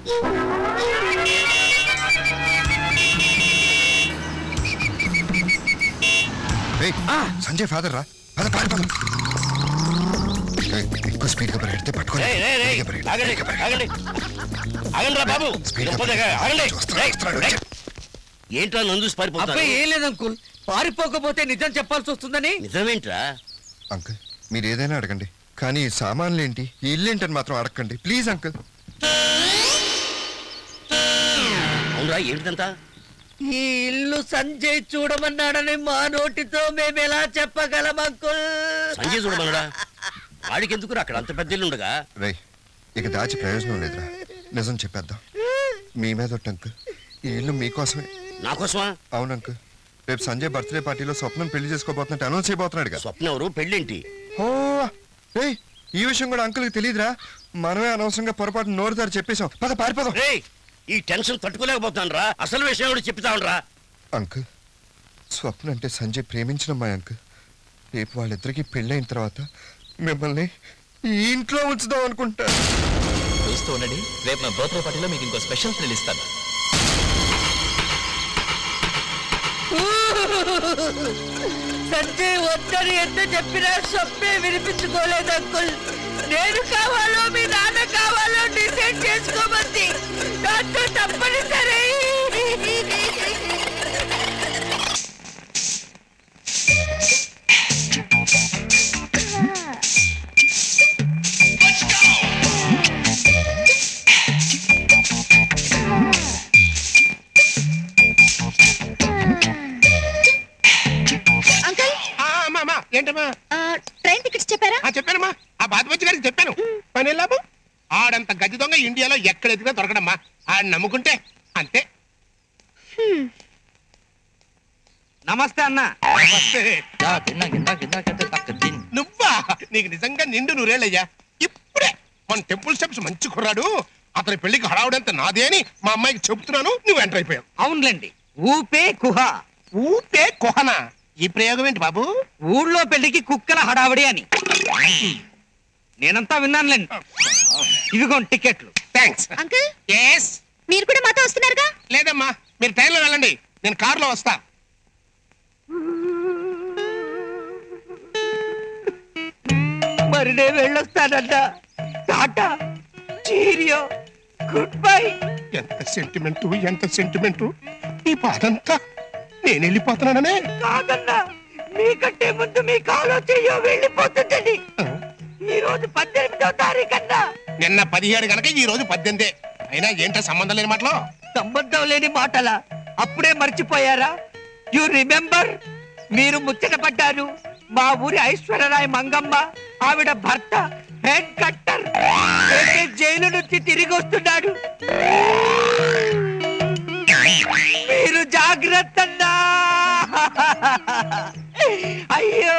ఏయ్, సంజయ్ ఫాదర్ రా పద పారిపోదాం ఏయ్, ఎక్కువ స్పీడ్ గా పరిగెడితే పట్టుకోండి రేయ్, రేయ్, రేయ్, ఆగండి ఆగండి ఆగండి రా బాబు గొప్పదిగా, ఆగండి రేయ్, రేయ్. ఏంట్రా నందు అబ్బాయి పారిపోతా ఏం లేదు అంకుల్ పారిపోకపోతే నిజం చెప్పాల్సి వస్తుందని నిజమేంట్రా అంకుల్ మీరు ఏదైనా అడగండి కానీ ఈ సామాన్లు ఏంటి ఈ ఇల్లు ఏంటని మాత్రం అడగండి ప్లీజ్ అంకుల్ అవునరా ఏంటిదంతా ఈ ఇల్లు సంజయ్ చూడమన్నాడని మా నోటితో మేము ఎలా చెప్పగలం అంకుల్ సంజయ్ చూడమనడా వాడికి ఎందుకు అక్కడ అంత పెద్ద ఇల్లు ఉండగా రై ఇక దాచి ప్రయోజనం లేదురా నిజం చెప్పేద్దాం మీ మీద ఒట్టు అంకుల్ ఈ ఇల్లు మీకోసమే నా కోసమా అవును అంకుల్ రేపు సంజయ్ బర్త్డే పార్టీలో స్వప్నం పెళ్లి చేసుకోబోతున్నట్టు అనౌన్స్ చేయబోతున్నాడుగా స్వప్న ఎవరు పెళ్ళేంటి ఓ ఏయ్ ఈ విషయం కూడా అంకుల్కి తెలియదురా మనమే అనవసరంగా పొరపాటు నోరు దారి చెప్పేశాం పద పారిపోదాం రేయ్ ఈ టెన్షన్ తట్టుకోలేకపోతాను రా అసలు విషయం కూడా చెప్తా ఉండరా అంకుల్ స్వప్న అంటే సంజయ్ ప్రేమించిన అమ్మాయి అంకుల్ రేపు వాళ్ళిద్దరికి పెళ్ళైన తర్వాత మిమ్మల్ని ఈ ఇంట్లో ఉంచుదాం అనుకుంటా చూస్తూ ఉండండి రేపు నా బర్త్డే పార్టీలో మీకు ఇంకో స్పెషల్ థ్రిల్ ఇస్తాను సంజయ్ వద్దని ఎంత చెప్పినా స్వప్నే వినిపించుకోలేదు అంకుల్ నేను కావాలో మీ నాన్న కావాలో డిసైడ్ చేసుకోమంది దాంతో తప్పనిసరి అంకుల్ అమ్మా ఏంటమ్మా ఆ, ట్రైన్ టికెట్స్ చెప్పారా ఆ చెప్పానమ్మా ఆ బాధపచ్చి గారికి చెప్పాను పని వెళ్ళాము ఆడంత గది దొంగ ఇండియాలో ఎక్కడ ఎదిగినా దొరకడమ్మా ఆడ నమ్ముకుంటే అంతే నమస్తే అన్న నమస్తే. నువ్వా నీకు నిజంగా నిండు నూరేళ్ళయ్యా ఇప్పుడే మన టెంపుల్ స్టెప్స్ మంచి కుర్రాడు అతని పెళ్లికి హడావుడంత నాదే అని మా అమ్మాయికి చెబుతున్నాను నువ్వు ఎంటర్ అయిపోయావు అవునులేండి ఊపే కుహ ఊపే కుహన ఈ ప్రయోగం ఏంటి బాబు ఊళ్ళో పెళ్లికి కుక్కల హడావడి అని నేనంతా విన్నానులేండి ఇవిగోండి టికెట్లు థ్యాంక్స్ అంకుల్ ఎస్ మీరు కూడా మాతో వస్తున్నారుగా లేదమ్మా మీరు ట్రైన్లో వెళ్ళండి నేను కారులో వస్తా మరి నేను వెళ్ళొస్తానన్నా టాటా చీరియో గుడ్ బై ఎంత సెంటిమెంటు ఎంత సెంటిమెంటు ఈ బాధంతా నేను వెళ్ళిపోతున్నాననే కాదన్నా మీకంటే ముందు మీ కాలో చెయ్యో వెళ్ళిపోతుందని ఈ రోజు పద్దెనిమిదో తారీఖన్నా నిన్న పదిహేడు గనక ఈ రోజు పద్దెనిమిదే అయినా ఏంటో సంబంధం లేని మాటలో సంబంధం లేని మాటల అప్పుడే మర్చిపోయారా యు రిమెంబర్ మీరు ముచ్చట పడ్డారు మా ఊరి ఐశ్వర్యరాయ్ మంగమ్మ ఆవిడ భర్త హెడ్ కట్టర్ ఏకే జైలు నుంచి తిరిగి వస్తున్నాడు మీరు జాగ్రత్త అన్నా. అయ్యో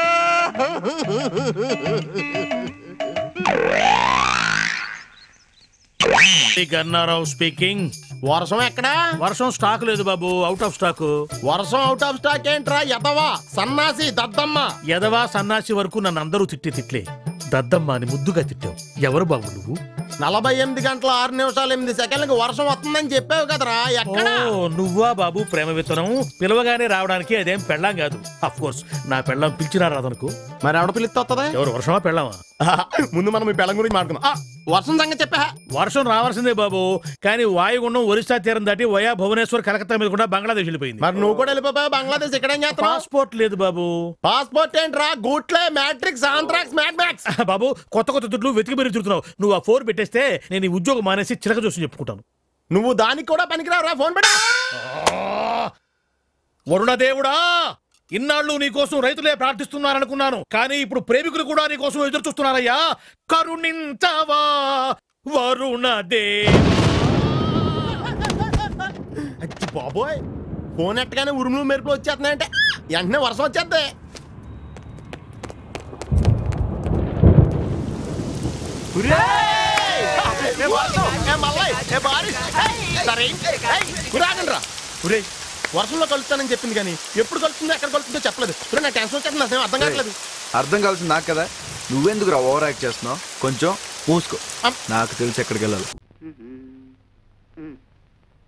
గన్నారావు స్పీకింగ్ వర్షం ఎక్కడా వర్షం స్టాక్ లేదు బాబు అవుట్ ఆఫ్ స్టాక్ వర్షం అవుట్ ఆఫ్ స్టాక్ ఏంట్రా ఎదవా సన్నాసి దద్దమ్మ ఎదవా సన్నాసి వరకు నన్ను అందరూ తిట్టి తిట్లే దద్దమ్మ అని ముద్దుగా తిట్టావు ఎవరు బాబు నువ్వు నలభై ఎనిమిది గంటల ఆరు నిమిషాలు ఎనిమిది సెకండ్లకు వర్షం వస్తుందని చెప్పావు కదరా ఎక్కడ నువ్వా బాబు ప్రేమ విత్తనం పిలవగానే రావడానికి అదేం పెళ్ళాం కాదు అఫ్ కోర్స్ నా పెళ్ళం పిలిచినా రాదనుకో మరి ఆవిడ పిలిస్తే వస్తుందా ఎవరు వర్షమా పెళ్ళామా ముందు మనం ఈ పెళ్ళం గురించి మాట్లాడుకుందాం వర్షం సంగతి చెప్పా వర్షం రావాల్సిందే బాబు కానీ వాయుగుండం ఒరిస్సా తీరం దాటి వయా భువనేశ్వర్ కలకత్తా మీద కూడా బంగ్లాదేశ్ వెళ్ళిపోయింది మరి నువ్వు కూడా వెళ్ళిపోయా బంగ్లాదేశ్ ఇక్కడ పాస్పోర్ట్ లేదు బాబు పాస్పోర్ట్ ఏంట్రా గూట్లే మ్యాట్రిక్స్ ఆంథ్రాక్స్ మ్యాట్ మ్యాక్స్ బాబు కొత్త కొత్త దుడ్లు వెతికి పెరిగి తిరుగుతున్నావు నువ్వు ఆ ఫోన్ పెట్టేస్తే నేను ఈ ఉద్యోగం మానేసి చిలక చూసి చెప్పుకుంటాను నువ్వు దానికి కూడా పనికిరావురా ఫోన్ పెట్టా వరుణదేవుడా ఇన్నాళ్ళు నీకోసం రైతులే ప్రార్థిస్తున్నారనుకున్నాను కానీ ఇప్పుడు ప్రేమికులు కూడా నీకోసం ఎదురు చూస్తున్నారయ్యా కరుణించవా వరుణదే అచ్చి బాబోయ్ ఫోన్ ఎట్టగానే ఉరుములు మెరుపులు వచ్చేస్తున్నాయంటే వెంటనే వర్షం వచ్చేద్దే ఏ వర్షం, ఏ మల్లయ్, ఏ బారిష్, ఏయ్, సరే, ఏయ్, ఉరాగండ్రా. ఉరేయ్, వర్షంలో కలుస్తానని చెప్పింది కానీ ఎప్పుడు కలుస్తుందో ఎక్కడ కలుస్తుందో చెప్పలేదు ఉరే, నా టెన్షన్ వచ్చేస్తుంది అసలు అర్థం కావట్లేదు అర్థం కావాల్సింది నాకు కదా నువ్వెందుకు రా ఓవర్ యాక్ట్ చేస్తున్నావు కొంచెం మూసుకో నాకు తెలిసి ఎక్కడికి వెళ్ళాలి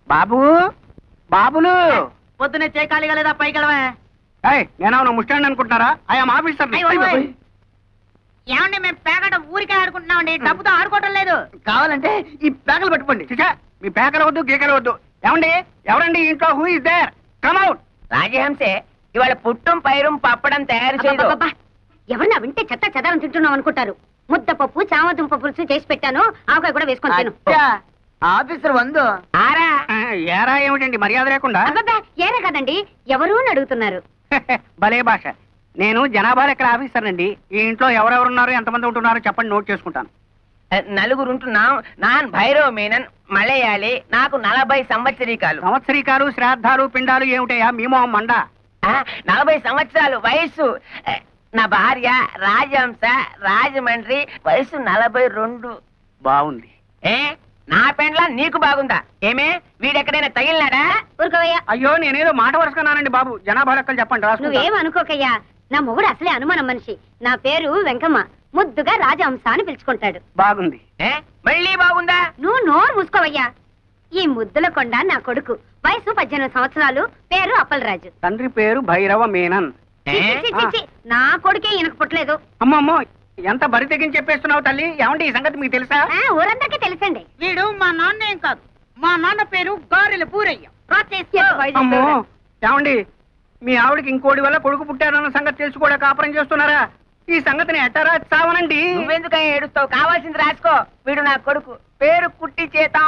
బాబు బాబులు పొద్దునే చేయకాలిగా లేదా పైకి వెళ్ళవే ఏయ్, నేనేమన్నా ముస్టాండ్ అనుకుంటున్నారా ఐఎమ్ ఆఫీసర్ ఏమండి మేము పేకట ఊరికే ఆడుకుంటున్నామండి డబ్బుతో ఆడుకోవటం లేదు కావాలంటే ఈ పేకలు పట్టుకోండి చూసా మీ పేకలు వద్దు గీకలు వద్దు ఏమండి ఎవరండి ఈ ఇంట్లో who is there come out రాజహంసే ఇవాళ పుట్టం పైరం పప్పడం తయారు చేయదు అబ్బబ్బబ్బా! ఎవరన్నా వింటే చెత్త చెదారం తింటున్నాం అనుకుంటారు ముద్దపప్పు చామదుంప పులుసు చేసి పెట్టాను ఆవకాయ కూడా వేసుకొని తిను ఆఫీసర్ వందు ఆరా ఏరా ఏమిటండి మర్యాద లేకుండా అబ్బబ్బా ఏరే కదండి ఎవరు అని అడుగుతున్నారు భలే భాష నేను జనాభా లెక్కల ఆఫీసర్ అండి ఈ ఇంట్లో ఎవరెవరు ఉన్నారు ఎంతమంది ఉంటున్నారో చెప్పండి నోట్ చేసుకుంటాను నలుగురు ఉంటున్నాం నాన్ భైరవ మీనన్ మలయాళి నాకు నలభై సంవత్సరీకాలు సంవత్సరీకాలు శ్రాద్ధాలు పిండాలు ఏమిటయా మేము మండ ఆ, నలభై సంవత్సరాలు వయస్సు ఆ, నా భార్య రాజహంస రాజమండ్రి వయసు నలభై రెండు బాగుంది ఏ నా పెండ్లా నీకు బాగుందా ఏమే వీడెక్కడైనా తగిలినాడా ఊరుకోవయ్యా అయ్యో నేనేదో మాట వరుసకున్నానండి బాబు జనాభా లెక్కలు చెప్పండి రాసుకుంటా. నువ్వేం అనుకోకయ్యా నా మొగుడు అసలే అనుమానం మనిషి నా పేరు వెంకమ్మ ముద్దుగా రాజహంస అని పిలుచుకుంటాడు బాగుంది ఏ మళ్ళీ బాగుందా నువ్వు నోరు మూసుకోవయ్యా ఈ ముద్దుల కొండ నా కొడుకు వయసు పద్దెనిమిది సంవత్సరాలు పేరు అప్పలరాజు తండ్రి పేరు భైరవ మేనన్ చి, చి, చి, చి, చి. నా కొడుకే ఈయనకు పుట్టలేదు అమ్మమ్మో ఎంత బరి తెగించి చెప్పేస్తున్నావు తల్లి ఏమండి ఈ సంగతి మీకు తెలుసా ఆ, ఊరందరికీ తెలుసండి వీడు మా నాన్న ఏం కాదు మా నాన్న పేరు గారెల పూరయ్య అమ్మో ఏమండి మీ ఆవిడకి ఇంకోటి వల్ల కొడుకు పుట్టారన్న సంగతి తెలుసు కూడా కాపురం చేస్తున్నారా ఈ సంగతిని ఎట్టారా చావనండి నువ్వెందుకని ఏడుస్తావు కావాల్సింది రాసుకో వీడు నా కొడుకు పేరు కుట్టి చేత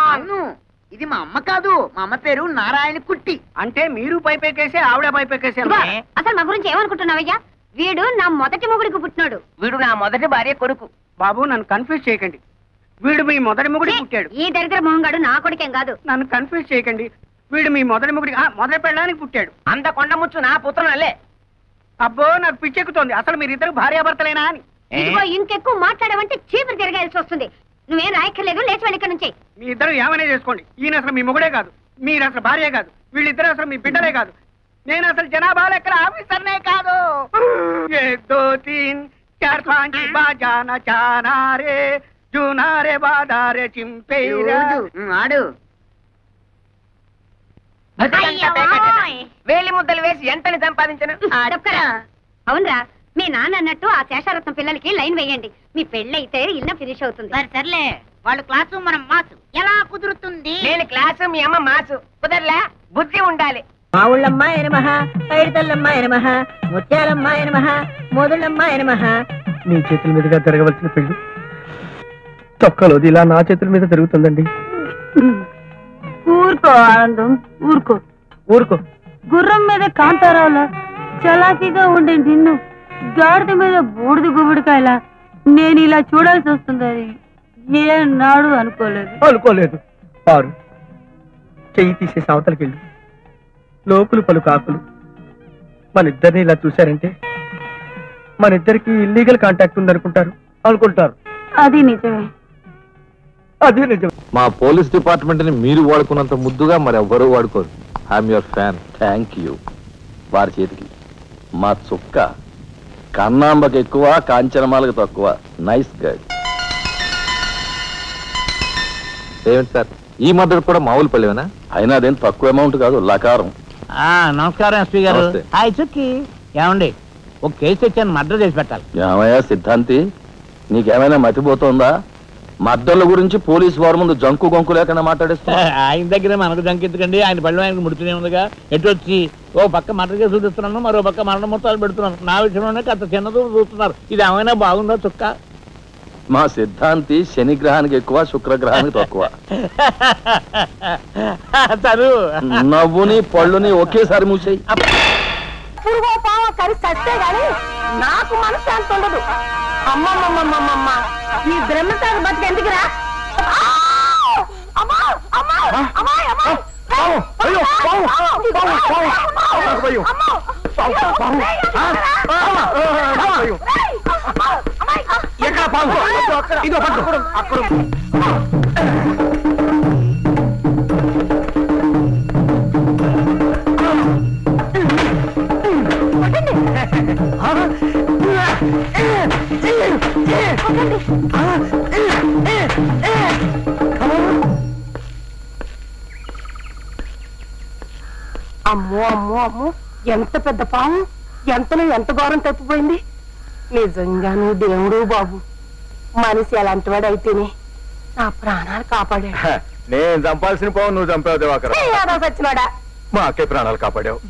ఇది మా అమ్మ కాదు మా అమ్మ పేరు నారాయణ కుట్టి అంటే మీరు పైపెక్కేసి ఆవిడ పైపెక్కేసి ఇదిగో, అసలు మా గురించి ఏమనుకుంటున్నావయ్యా వీడు నా మొదటి మొగుడికి పుట్టినాడు వీడు నా మొదటి భార్య కొడుకు బాబు నన్ను కన్ఫ్యూజ్ చేయకండి వీడు మీ మొదటి మొగుడి ఛీ, పుట్టాడు ఈ దరిద్ర మొహంగాడు నా కొడుకేం కాదు నన్ను కన్ఫ్యూజ్ చేయకండి వీడు మీ మొదటి మొగుడి ఆ, మొదటి పెళ్ళడానికి పుట్టాడు అంత కొండ ముచ్చు నా పుత్రనల్లే అబ్బో నాకు పిచ్చెక్కుతోంది అసలు మీరిద్దరు భార్యాభర్తలేనా అని ఇదిగో ఇంకెక్కువ మాట్లాడమంటే చీపురు తిరగాల్సి వస్తుంది నువ్వేం రాయక్కర్లేదు లేచి వెళ్ళి ఇక్కడ నుంచి మీ ఇద్దరు ఏమైనా చేసుకోండి ఈయన అసలు మీ మొగుడే కాదు మీరు అసలు భార్య కాదు వీళ్ళిద్దరు అసలు మీ బిడ్డలే కాదు నేను అసలు జనాభా లెక్కల ఆఫీసర్నే కాదు ఏక్ దో తీన్ చార్ పాంచ్ బాజానా చానా రే జూనారే బాదారే చింపేరా ఆడు అయ్యో, ఓయ్. వేలి ముద్దలు వేసి ఎంతని సంపాదించను తప్పకరా. అవునరా మీ నాన్న అన్నట్టు ఆ శేషారత్నం పిల్లలకి లైన్ వేయండి మీ పెళ్ళైతే ఇల్లు ఫినిష్ అవుతుంది సర్లే వాళ్ళు క్లాసు మనం మాసు ఎలా కుదురుతుంది నేను క్లాసు మీ అమ్మ మాసు కుదరలే బుద్ధి ఉండాలి మా ఊళ్ళమ్మాయ నమః పైడితల్లమ్మాయ నమః ముత్యాలమ్మాయ నమః మోదుళ్ళమ్మాయ నమః మీ చేతుల మీదుగా జరగవలసిన పెళ్లి తొక్కలోది ఇలా నా చేతుల మీద జరుగుతుందండి ఊరుకో ఆనందం ఊరుకో ఊరుకో గుర్రం మీద కాంతారావులా చలాకీగా ఉండే నిన్ను గాడిద మీద బూడిద గుబుడికాయలా నేను ఇలా చూడాల్సి వస్తుందని ఏ నాడు అనుకోలేదు అనుకోలేదు పారు చెయ్యి తీసేసి అవతలకి వెళ్ళి లోకులు పలు కాకులు మన ఇద్దరిని ఇలా చూశారంటే మన ఇద్దరికి ఇల్లీగల్ కాంటాక్ట్ ఉందనుకుంటారు అనుకుంటారు అది నిజమే అదే నిజం మా పోలీస్ డిపార్ట్మెంట్ ని మీరు వాడుకున్నంత ముద్దుగా మరి ఎవ్వరూ వాడుకోరు I'm your fan thank you వారి చేతికి మా చుక్క కన్నాంబకి ఎక్కువ కాంచనమాలకు తక్కువ నైస్ గైడ్ ఏమిటి సార్ ఈ మద్దతు కూడా మామూలు పళ్ళేనా అయినా అదేం తక్కువ అమౌంట్ కాదు లకారం నమస్కారం ఎస్పీ గారు నమస్తే. హాయ్ చుక్కి ఏమండి ఒక కేసు తెచ్చాను మర్డర్ చేసి పెట్టాలి ఏమయ్యా సిద్ధాంతి నీకేమైనా మతిపోతుందా మద్దళ్ళ గురించి పోలీసు వారి ముందు జంకు గొంకు లేకుండా మాట్లాడేస్తా ఆయన దగ్గర మనకు జంకెత్తుకండి ఆయన పళ్ళు ఆయనకు ముడుతూనే ఉందిగా ఎటు వచ్చి ఓ పక్క మర్డర్ కేసు చూపిస్తున్నాను మరో పక్క మరణ మొత్తాలు పెడుతున్నాను నా విషయంలోనే కాస్త చిన్నదూ చూస్తున్నారు ఇది ఏమైనా బాగుందో చుక్క మా సిద్ధాంతి శనిగ్రహానికి ఎక్కువ శుక్రగ్రహానికి తక్కువ తను నవ్వుని పళ్ళుని ఒకేసారి మూసేయి పురుగో పావ కలిసి చస్తే గాని నాకు మనశ్శాంతి ఉండదు అమ్మమ్మమ్మమ్మమ్మ ఈ బ్రహ్మచారి బతికి ఎందుకురా అమ్మా అమ్మా అమ్మా అమ్మా అయ్యో, పావు, పావు, పావు, పావు, అయ్యో. పావు, పావు. ఆ, ఆ, ఆ, అయ్యో. ఎక్కడ పావు ఇదో పట్టు అక్కడ అమ్మో అమ్మో అమ్మో ఎంత పెద్ద పాము ఎంతలో ఎంత ఘోరం తప్పిపోయింది నిజంగాను దేవుడు బాబు మనిషి అలాంటి వాడు అయితేనే నా ప్రాణాలు కాపాడాడు నేను చంపాల్సిన పోవు నువ్వు చంపావు దివాకర్ ఏ యాదవ సచ్చినోడా మా అక్కే ప్రాణాలు కాపాడావు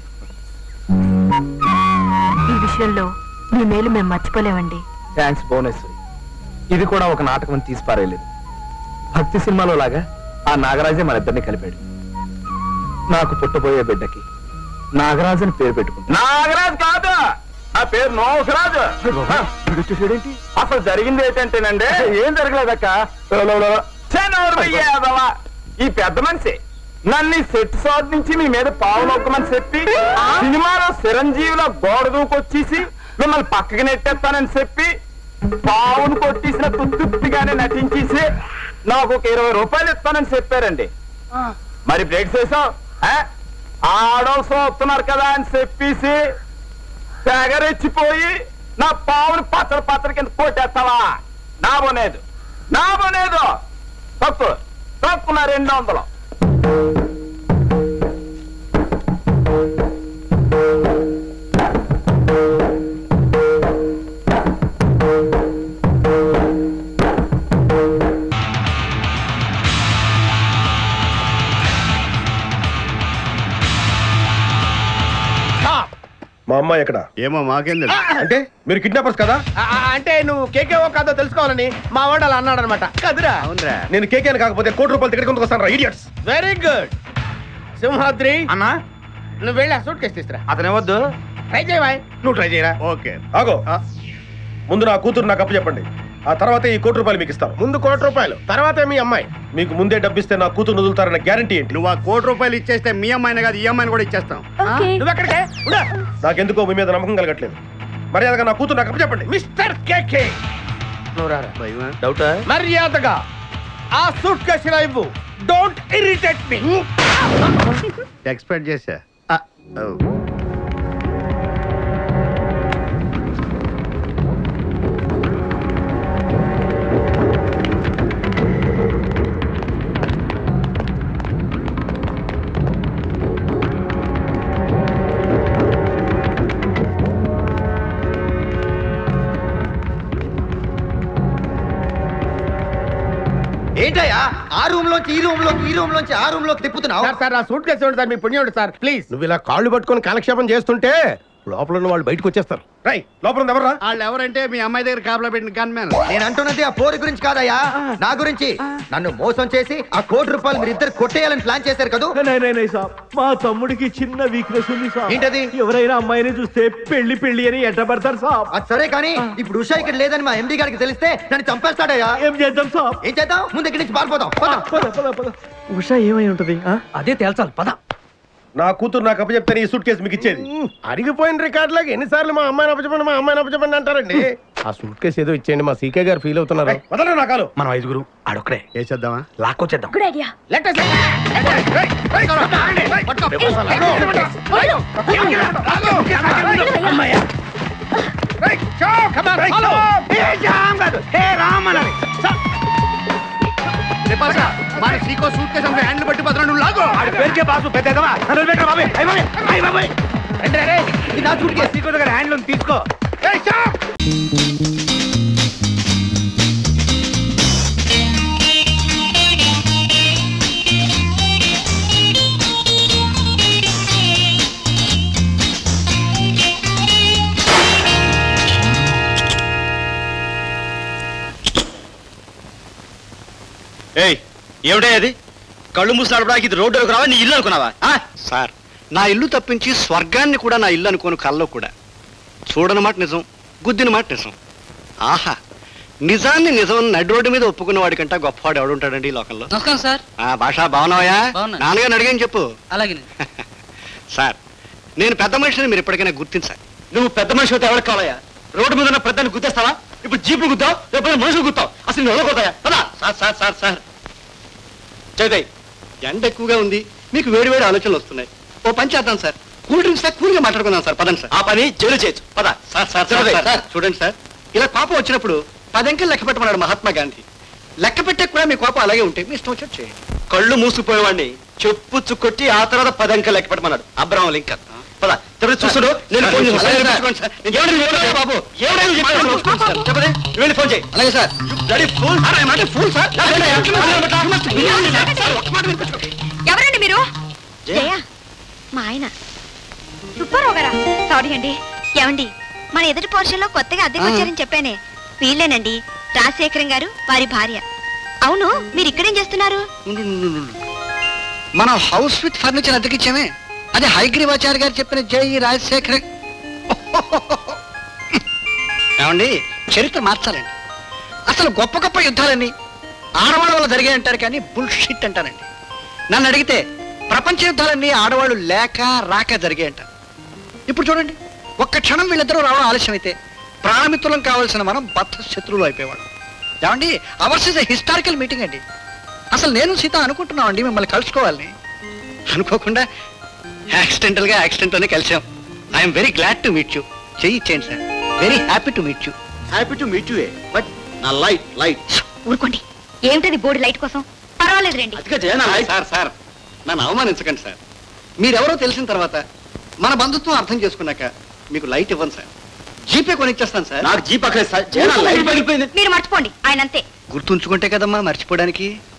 ఈ విషయంలో మీ మేలు మేము మర్చిపోలేమండి థ్యాంక్స్ బోనస్ ఇది కూడా ఒక నాటకం అని తీసి పారేయలేదు భక్తి సినిమాలో లాగా ఆ నాగరాజే మన ఇద్దరిని కలిపాడు నాకు పుట్టబోయే బిడ్డకి నాగరాజు అని పేరు పెట్టుకుంటా నాగరాజు కాదు ఆ పేరు నోసరాజు వచ్చేసాడేంటి అసలు జరిగింది ఏంటంటేనండి ఏం జరగలేదక్క ఈ పెద్ద మనిషి నన్ను ఈ సెట్ షాట్ నుంచి మీ మీద పావు నొక్కమని చెప్పి సినిమాలో చిరంజీవిలో గోడ దూకొచ్చేసి మిమ్మల్ని పక్కకి నెట్టేస్తానని చెప్పి పావును కొట్టేసిన తుత్తుప్పిగానే నటించేసి నాకు ఒక ఇరవై రూపాయలు ఇస్తానని చెప్పారండి మరి బ్రేక్ చేసావు ఆడవసం వస్తున్నారు కదా అని చెప్పేసి తెగరెచ్చిపోయి నా పావుని పచ్చడి పచ్చడి కింద కొట్టేస్తావా నా బోనేదు నా బోనేదు తక్కువ తక్కువ నా రెండు వందలు మా అమ్మాయి ఎక్కడ ఏమో మాకేం అంటే మీరు కిడ్నాపర్స్ కదా అంటే నువ్వు కేకేవో కాదో తెలుసుకోవాలని మా వాడు అలా అన్నాడు అనమాట కదురా అవునరా నేను కేకేని కాకపోతే కోటి రూపాయలు టికెట్ కొందుకు వస్తాను రా ఇడియట్స్ వెరీ గుడ్ సింహాద్రి అన్నా నువ్వు వెళ్ళి ఆ సూట్ కేసు తీసుకురా అతనే వద్దు ట్రై చేయవా నువ్వు ట్రై చేయరా ఓకే ఆగో ముందు నా కూతురు నాకు అప్పు చెప్పండి ఆ తర్వాత ఈ కోటి రూపాయలు మీకు ఇస్తాను ముందు కోటి రూపాయలు తర్వాత మీ అమ్మాయి మీకు ముందే డబ్బిస్తే నా కూతురు వదులుతారన్న గ్యారంటీ ఏంటి నువ్వు ఆ కోటి రూపాయలు ఇచ్చేస్తే మీ అమ్మాయిని కాదు ఈ అమ్మాయిని కూడా ఇచ్చేస్తాం నువ్వు ఎక్కడికే ఉండు. నాకెందుకో మీ మీద నమ్మకం కలగట్లేదు మర్యాదగా నా కూతురు నాకు అప్పు చెప్పండి మిస్టర్ కేకే నువ్వు రారా డౌటా మర్యాదగా ఆ సూట్ కేసులో ఇవ్వు డోంట్ ఇరిటేట్ మీ ఎక్స్పెక్ట్ చేశా ఏంటయ్యా ఆ రూమ్ లోంచి ఈ రూమ్ లోకి ఈ రూమ్ లోంచి ఆ రూమ్ లోకి తిప్పుతున్నావు సార్ సార్ ఆ సూట్ కేసు ఇవ్వండి సార్ మీ పుణ్యం సార్ ప్లీజ్ నువ్వు ఇలా కాళ్ళు పట్టుకొని కాలక్షేపం చేస్తుంటే లోపల ఉన్న వాళ్ళు బయటకు వచ్చేస్తారు రై లోపల ఉంది ఎవర్రా వాళ్ళు ఎవరంటే మీ అమ్మాయి దగ్గర కాపలా పెట్టిన గన్ మ్యాన్ నేను అంటున్నది ఆ పోరి గురించి కాదయ్యా నా గురించి నన్ను మోసం చేసి ఆ కోటి రూపాయలు మీరు ఇద్దరు కొట్టేయాలని ప్లాన్ చేశారు కదా మా తమ్ముడికి చిన్న వీక్నెస్ ఉంది సార్ ఏంటది ఎవరైనా అమ్మాయిని చూస్తే పెళ్లి పెళ్లి అని ఎట్ట పడతారు సార్ అది సరే కానీ ఇప్పుడు ఉషా ఇక్కడ లేదని మా ఎండి గారికి తెలిస్తే నన్ను చంపేస్తాడయ్యా ఏం చేద్దాం సార్ ఏం చేద్దాం ముందు ఇక్కడి నుంచి పారిపోదాం పద. ఉషా ఏమై ఉంటది అదే తేల్చాలి పద నా కూతురు నాకు అప్పు చెప్తే ఈ సూట్ కేసు మీకు ఇచ్చేది అరిగిపోయిన రికార్డులకు ఎన్నిసార్లు మా అమ్మాయిని అప్పచెప్పండి మా అమ్మాయిని అప్పచెప్పండి అంటారండి ఆ సూట్ కేసు ఏదో ఇచ్చేయండి మా సీకే గారు ఫీల్ అవుతున్నారు వదలరా నా కాలు మనం ఐదుగురు ఆడొక్కడే వేసేద్దామా లాక్కొచ్చేద్దాం గుడ్ ఐడియా మన సీకో సూట్ కేసు హ్యాండిల్ బట్టి పదరా నువ్వు లాగో పేరుకే బాసు పెద్దదవా ఇది నా సూట్ కేసు సీకో దగ్గర హ్యాండ్ తీసుకో ఏయ్ ఏమిటే అది కళ్ళు మూసినప్పటికి ఇది రోడ్డు రావా నీ ఇల్లు అనుకున్నావా సార్ నా ఇల్లు తప్పించి స్వర్గాన్ని కూడా నా ఇల్లు అనుకోను కల్లో కూడా చూడని మాట నిజం గుద్దిన మాట నిజం ఆహా నిజాన్ని నిజం నడి రోడ్డు మీద ఒప్పుకున్న వాడికంటే గొప్పవాడు ఎవడుంటాడండి ఈ లోకంలో నమస్కారం సార్ ఆ భాష బాగున్నావా బాగున్నాను. నాన్నగారిని అడిగాను చెప్పు అలాగే సార్ నేను పెద్ద మనిషిని మీరు ఎప్పటికైనా గుర్తించాలి నువ్వు పెద్ద మనిషి అయితే ఎవరికి కావాలయ్యా రోడ్డు మీద ఉన్న పెద్దని గుద్దేస్తావా ఇప్పుడు జీపులు గుద్దావు లేకపోతే మనుషులు గుద్దావు అసలు నువ్వు ఎవరికోతాయా పదా సార్ సార్ సార్ సార్ చైతయ్ ఎండ ఎక్కువగా ఉంది మీకు వేడి వేడి ఆలోచనలు వస్తున్నాయి ఓ పని చేద్దాం సార్ కూల్ డ్రింక్స్ కూల్గా మాట్లాడుకుందాం సార్ పదండి సార్ ఆ పని జైలు చేయొచ్చు పద సార్ సార్ సార్ సార్ చూడండి సార్ ఇలా కోపం వచ్చినప్పుడు పది అంకెలు లెక్క పెట్టమన్నాడు మహాత్మా గాంధీ లెక్క పెట్టే కూడా మీ కోపం అలాగే ఉంటే మీ ఇష్టం వచ్చేది చేయండి కళ్ళు మూసుకుపోయేవాడిని చెప్పుచ్చు కొట్టి ఆ తర్వాత పది అంకెలు లెక్క పెట్టమన్నాడు అబ్రహం లింకన్ పద చెప్పండి చూస్తుడు నేను ఫోన్ చేస్తాను. అలాగే సార్. చెప్పించుకోండి సార్. నేను ఎవరిని చెప్పలేదు బాబు ఎవరైనా చెప్పండి సార్. చెప్పండి నువ్వు వెళ్ళి ఫోన్ చేయి అలాగే సార్ రెడీ ఫుల్ సార్ ఏమంటే ఫుల్ సార్ ఎవరండి మీరు జయ మా ఆయన సుబ్బారావు గారా సారీ అండి ఏమండి మన ఎదుటి పోర్షన్లో కొత్తగా అద్దెకి వచ్చారని చెప్పానే వీళ్ళేనండి రాజశేఖరం గారు వారి భార్య అవును మీరు ఇక్కడేం చేస్తున్నారు మనం హౌస్ విత్ ఫర్నిచర్ అద్దెకిచ్చామే అదే హైగ్రీవాచార్య గారు చెప్పిన జై రాజశేఖర ఏమండి చరిత్ర మార్చాలండి అసలు గొప్ప గొప్ప యుద్ధాలన్నీ ఆడవాళ్ళ వల్ల జరిగాయి అంటారు కానీ బుల్షిట్ అంటారండి నన్ను అడిగితే ప్రపంచ యుద్ధాలన్నీ ఆడవాళ్ళు లేక రాక జరిగాయి అంటారు ఇప్పుడు చూడండి ఒక్క క్షణం వీళ్ళిద్దరూ రావడం ఆలస్యం అయితే ప్రాణమిత్రులం కావాల్సిన మనం బద్ధ శత్రువులు అయిపోయేవాడు ఏమండి అవర్స్ ఇస్ హిస్టారికల్ మీటింగ్ అండి అసలు నేను సీత అనుకుంటున్నాం అండి మిమ్మల్ని కలుసుకోవాలని అనుకోకుండా యాక్సిడెంటల్ గా యాక్సిడెంట్ లోనే కలిసాం I'm very glad to meet you చెయ్యి ఇచ్చేయండి sir very happy to meet you happy to meet you but నా లైట్ లైట్ ఊరుకోండి ఏమిటది బోర్డు లైట్ కోసం పర్వాలేదు రండి సార్ సార్ నన్ను అవమానించకండి సార్ మీరెవరో తెలిసిన తర్వాత మన బంధుత్వం అర్థం చేసుకున్నాక మీకు లైట్ ఇవ్వను సార్ జీపే కొనిచ్చేస్తాను సార్ నాకు జీప్ అక్కలేదు సార్ లైట్ పగిలిపోయింది మీరు మర్చిపోండి ఆయన అంతే గుర్తుంచుకుంటే కదమ్మా మర్చిపోవడానికి